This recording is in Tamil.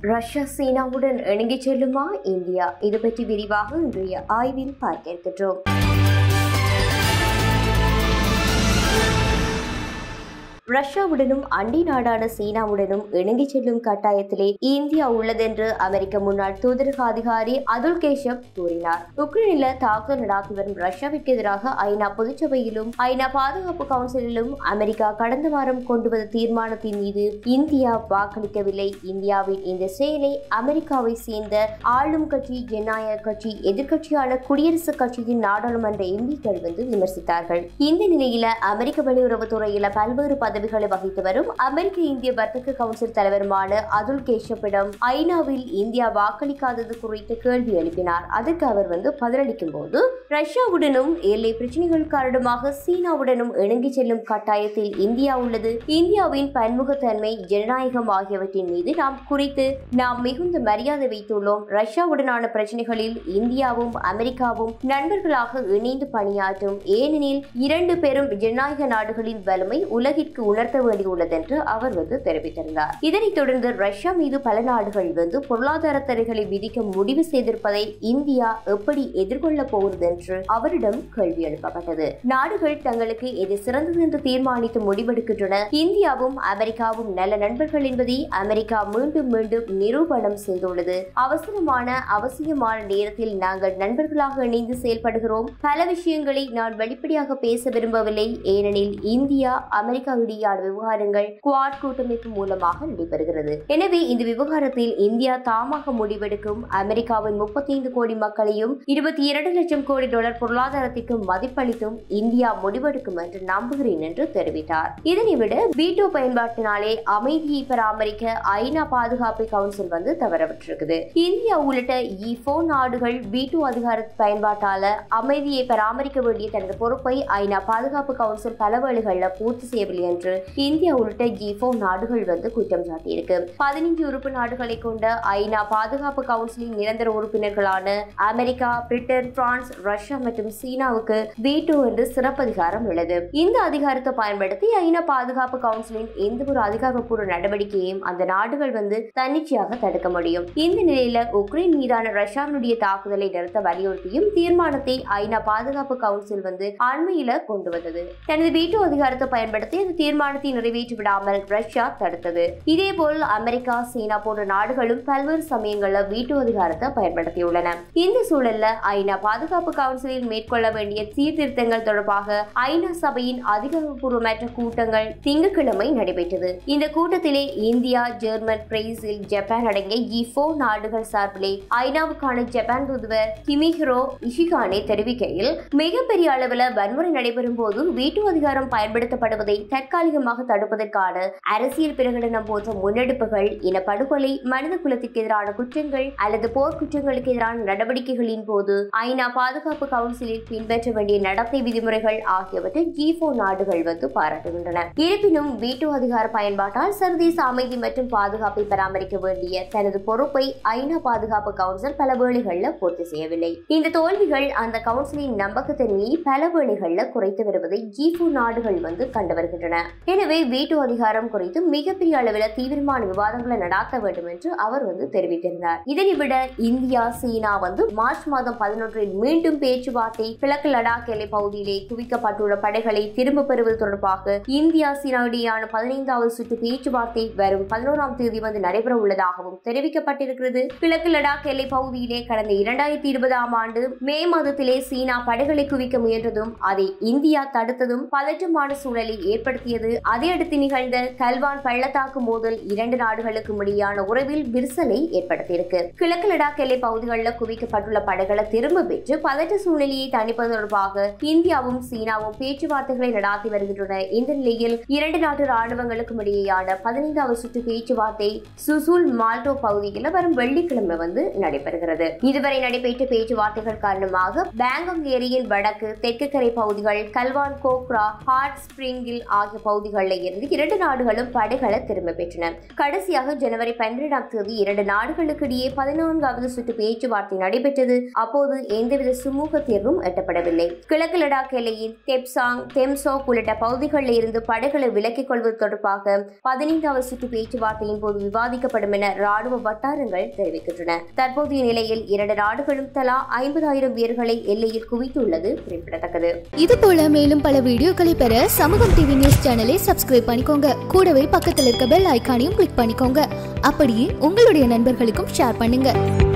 ரஷ்யா சீனாவுடன் இணங்கிச் செல்லுமா இந்தியா இது பற்றி விரிவாக இன்றைய ஆய்வில் பார்க்க இருக்கின்றோம் ரஷ்யாவுடனும் அண்டை நாடான சீனாவுடனும் இணங்கிச் செல்லும் கட்டாயத்திலே இந்தியா உள்ளதென்று அமெரிக்க முன்னாள் தூதரக அதிகாரி அதுல் கேஷப் கூறினார் உக்ரைனில் தாக்குதல் நடாத்தி வரும் ரஷ்யாவிற்கு எதிராக ஐநா பொதுச்சபையிலும் ஐநா பாதுகாப்பு கவுன்சிலிலும் அமெரிக்கா கடந்த வாரம் கொண்டு வந்த தீர்மானத்தின் மீது இந்தியா வாக்களிக்கவில்லை இந்தியாவின் இந்த செயலை அமெரிக்காவை சேர்ந்த ஆளும் கட்சி ஜனநாயக கட்சி எதிர்க்கட்சியான குடியரசுக் கட்சியின் நாடாளுமன்ற எம்பிக்கள் வந்து விமர்சித்தார்கள் இந்த நிலையில அமெரிக்க வெளியுறவுத்துறையில பல்வேறு பதவிகளை வகித்து வரும் அமெரிக்க இந்திய வர்த்தக கவுன்சில் தலைவருமான அதுல் கேஷப்பிடம் ஐநாவில் இந்தியா வாக்களிக்காதது குறித்து கேள்வி எழுப்பினார் அதற்கு அவர் வந்து பதிலளிக்கும் போது ரஷ்யாவுடனும் எல்லை பிரச்சனைகள் காரணமாக சீனாவுடனும் இணங்கி செல்லும் கட்டாயத்தில் இந்தியா உள்ளது இந்தியாவின் பன்முகத்தன்மை ஜனநாயகம் ஆகியவற்றின் மீது நாம் குறித்து நாம் மிகுந்த மரியாதை வைத்துள்ளோம் ரஷ்யாவுடனான பிரச்சனைகளில் இந்தியாவும் அமெரிக்காவும் நண்பர்களாக இணைந்து பணியாற்றும் ஏனெனில் இரண்டு பெரும் ஜனநாயக நாடுகளின் வலிமை உலகிற்கு உணர்த்த வேண்டியுள்ளது என்று அவர் வந்து தெரிவித்திருந்தார் இதனைத் தொடர்ந்து ரஷ்யா மீது பல நாடுகள் வந்து பொருளாதார தடைகளை விதிக்க முடிவு செய்திருப்பதை இந்தியா எப்படி எதிர்கொள்ளப் போகிறது என்று அவரிடம் கேள்வி எழுப்பப்பட்டது நாடுகள் தங்களுக்கு எது சிறந்தது என்று தீர்மானித்து முடிவெடுக்கின்றன இந்தியாவும் அமெரிக்காவும் நல்ல நண்பர்கள் என்பதை அமெரிக்கா மீண்டும் மீண்டும் நிரூபணம் செய்துள்ளது அவசரமான அவசியமான நேரத்தில் நாங்கள் நண்பர்களாக இணைந்து செயல்படுகிறோம் பல விஷயங்களை நான் வெளிப்படையாக பேச விரும்பவில்லை ஏனெனில் இந்தியா அமெரிக்கா இடையான விவகாரங்கள் குவாட் கூட்டமைப்பு மூலமாக நடைபெறுகிறது எனவே இந்த விவகாரத்தில் இந்தியா தாமாக முடிவெடுக்கும் அமெரிக்காவின் முப்பத்தைந்து கோடி மக்களையும் இருபத்தி இரண்டு லட்சம் கோடி டாலர் பொருளாதாரத்திற்கு மதிப்பளித்தும் இந்தியா முடிவெடுக்கும் என்று நம்புகிறேன் என்று தெரிவித்தார் இதனை விட வீட்டோ பயன்பாட்டினாலே அமைதியை பராமரிக்க ஐநா பாதுகாப்பு கவுன்சில் வந்து தவறவிட்டிருக்குது இந்தியா உள்ளிட்ட இஃபோ நாடுகள் வீட்டோ அதிகார பயன்பாட்டால அமைதியை பராமரிக்க வேண்டிய தனது பொறுப்பை ஐநா பாதுகாப்பு கவுன்சில் பல வேளைகளில் பூர்த்தி செய்யவில்லை என்று இந்தியா உள்ளிட்ட இஃபோ நாடுகள் வந்து குற்றம் சாட்டியிருக்கு பதினைஞ்சு உறுப்பு நாடுகளை கொண்ட ஐநா பாதுகாப்பு கவுன்சிலின் நிரந்தர உறுப்பினர்களான அமெரிக்கா பிரிட்டன் பிரான்ஸ் ரஷ்யா மற்றும் சீனாவுக்கு வீட்டோ என்று சிறப்பு அதிகாரம் உள்ளது இந்த அதிகாரத்தை பயன்படுத்தி ஐநா பாதுகாப்பு கவுன்சிலின் எந்த ஒரு அதிகாரப்பூர்வ நடவடிக்கையையும் அந்த நாடுகள் வந்து தன்னிச்சையாக தடுக்க முடியும் இந்த நிலையில உக்ரைன் மீதான ரஷ்யாவினுடைய தாக்குதலை நிறுத்த வலியுறுத்தியும் தீர்மானத்தை ஐநா பாதுகாப்பு கவுன்சில் வந்து அண்மையில கொண்டு வந்தது தனது வீட்டோ அதிகாரத்தை பயன்படுத்தி அந்த தீர்மானத்தை நிறைவேற்றி விடாமல் ரஷ்யா தடுத்தது இதேபோல் அமெரிக்கா சீனா போன்ற நாடுகளும் பல்வேறு சமயங்கள்ல வீட்டோ அதிகாரத்தை பயன்படுத்தியுள்ளன இந்த சூழல்ல ஐநா பாதுகாப்பு கவுன்சிலில் மேற்கொள்ள வேண்டிய சீர்திருத்தங்கள் தொடர்பாக ஐநா சபையின் அதிகாரப்பூர்வமற்ற கூட்டங்கள் திங்கட்கிழமை நடைபெற்றது இந்த கூட்டத்திலே இந்தியா ஜெர்மன் பிரேசில் ஜப்பான் அடங்கிய இஃபோ நாடுகள் சார்பிலே ஐநாவுக்கான ஜப்பான் தூதுவர் கிமிஹிரோ இஷிகானே தெரிவிக்கையில் மிகப்பெரிய அளவில் வன்முறை நடைபெறும் போது வீட்டு அதிகாரம் பயன்படுத்தப்படுவதை தற்காலிகமாக தடுப்பதற்கான அரசியல் பிரகடனம் போன்ற முன்னெடுப்புகள் இனப்படுகொலை மனித குலத்திற்கு எதிரான குற்றங்கள் அல்லது போர் குற்றங்களுக்கு எதிரான நடவடிக்கைகளின் போது ஐநா பாதுகாப்பு கவுன்சிலில் பின்பற்ற வேண்டிய நடத்தை விதிமுறைகள் ஆகியவற்றை ஜீஃபோ நாடுகள் வந்து பாராட்டுகின்றன இருப்பினும் வீட்டு அதிகார பயன்பாட்டால் சர்வதேச அமைதி மற்றும் பாதுகாப்பை பராமரிக்க வேண்டிய தனது பொறுப்பை ஐநா பாதுகாப்பு கவுன்சில் பல வேளைகளில் பூர்த்தி செய்யவில்லை இந்த தோல்விகள் அந்த கவுன்சிலின் நம்பகத்தன்மையை பல வேளைகளில் குறைத்து வருவதை ஜீஃபோ நாடுகள் வந்து கண்டு வருகின்றன எனவே வீட்டு அதிகாரம் குறித்து மிகப்பெரிய அளவில் தீவிரமான விவாதங்களை நடாத்த வேண்டும் என்று அவர் வந்து தெரிவித்திருந்தார் இதனை விட இந்தியா சீனா வந்து மார்ச் மாதம் பதினொன்றில் மீண்டும் பேச்சுவார்த்தை கிழக்கு லடாக் எல்லை பகுதியிலே குவிக்கப்பட்டுள்ள படைகளை திரும்ப பெறுவது தொடர்பாக இந்தியா சீனா இடையேயான பதினைந்தாவது சுற்று பேச்சுவார்த்தை வரும் பதினோராம் தேதி வந்து நடைபெற உள்ளதாகவும் தெரிவிக்கப்பட்டிருக்கிறது கிழக்கு லடாக் எல்லை பகுதியிலே கடந்த இரண்டாயிரத்தி இருபதாம் ஆண்டு மே மாதத்திலே சீனா படைகளை குவிக்க முயன்றதும் அதை இந்தியா தடுத்ததும் பதற்றமான சூழலை ஏற்படுத்தியது அதையடுத்து நிகழ்ந்த கல்வான் பள்ளத்தாக்கு மோதல் இரண்டு நாடுகளுக்கும் இடையான உறவில் விரிசலை ஏற்படுத்தியிருக்கு கிழக்கு லடாக் எல்லை பகுதிகளில் குவிக்கப்பட்டுள்ள படைகளை திரும்ப பெற்று பதற்ற சூழ்நிலையை தணிப்பது தொடர்பாக இந்தியாவும் சீனாவும் பேச்சுவார்த்தைகளை நடாத்தி வருகின்றன இந்த நிலையில் இரண்டு நாட்டு ராணுவங்களுக்கும் இடையேயான பதினைந்தாவது சுற்று பேச்சுவார்த்தை சுசூல் மால்டோ பகுதியில் வரும் வெள்ளிக்கிழமை வந்து நடைபெறுகிறது இதுவரை நடைபெற்ற பேச்சுவார்த்தைகள் காரணமாக பேங்காங் ஏரியின் வடக்கு தெற்கு கரை பகுதிகள் கல்வான் கோக்ரா ஹாட் ஸ்பிரிங்கில் ஆகிய பகுதிகளில் இருந்து இரண்டு நாடுகளும் படைகளை திரும்ப பெற்றன கடைசியாக ஜனவரி பன்னிரெண்டாம் தேதி இரண்டு நாடுகளுக்கு இடையே பதினான்காவது சுற்று பேச்சுவார்த்தை நடைபெற்றது அப்போது எந்தவித சுமூக தீர்வும் எட்டப்படவில்லை கிழக்கு லடாக் எல்லையில் தெப்சாங் தெம்சோக் உள்ளிட்ட பகுதிகளில் இருந்து படைகளை விலக்கிக் கொள்வது தொடர்பாக பதினைந்தாவது சுற்று பேச்சுவார்த்தையின் போது விவாதிக்கப்படும் என ராணுவ வட்டாரங்கள் தெரிவிக்கின்றன தற்போதைய நிலையில் இரண்டு நாடுகளும் தலா ஐம்பதாயிரம் வீரர்களை எல்லையில் குவித்துள்ளது குறிப்பிடத்தக்கது இது போல மேலும் பல வீடியோக்களை பெற சமூகம் டிவி நியூஸ் சேனலை சப்ஸ்கிரைப் பண்ணிக்கோங்க கூடவே பக்கத்தில் இருக்க பெல் ஐகானையும் கிளிக் பண்ணிக்கோங்க அப்படியே உங்களுடைய நண்பர்களுக்கும் ஷேர் பண்ணுங்க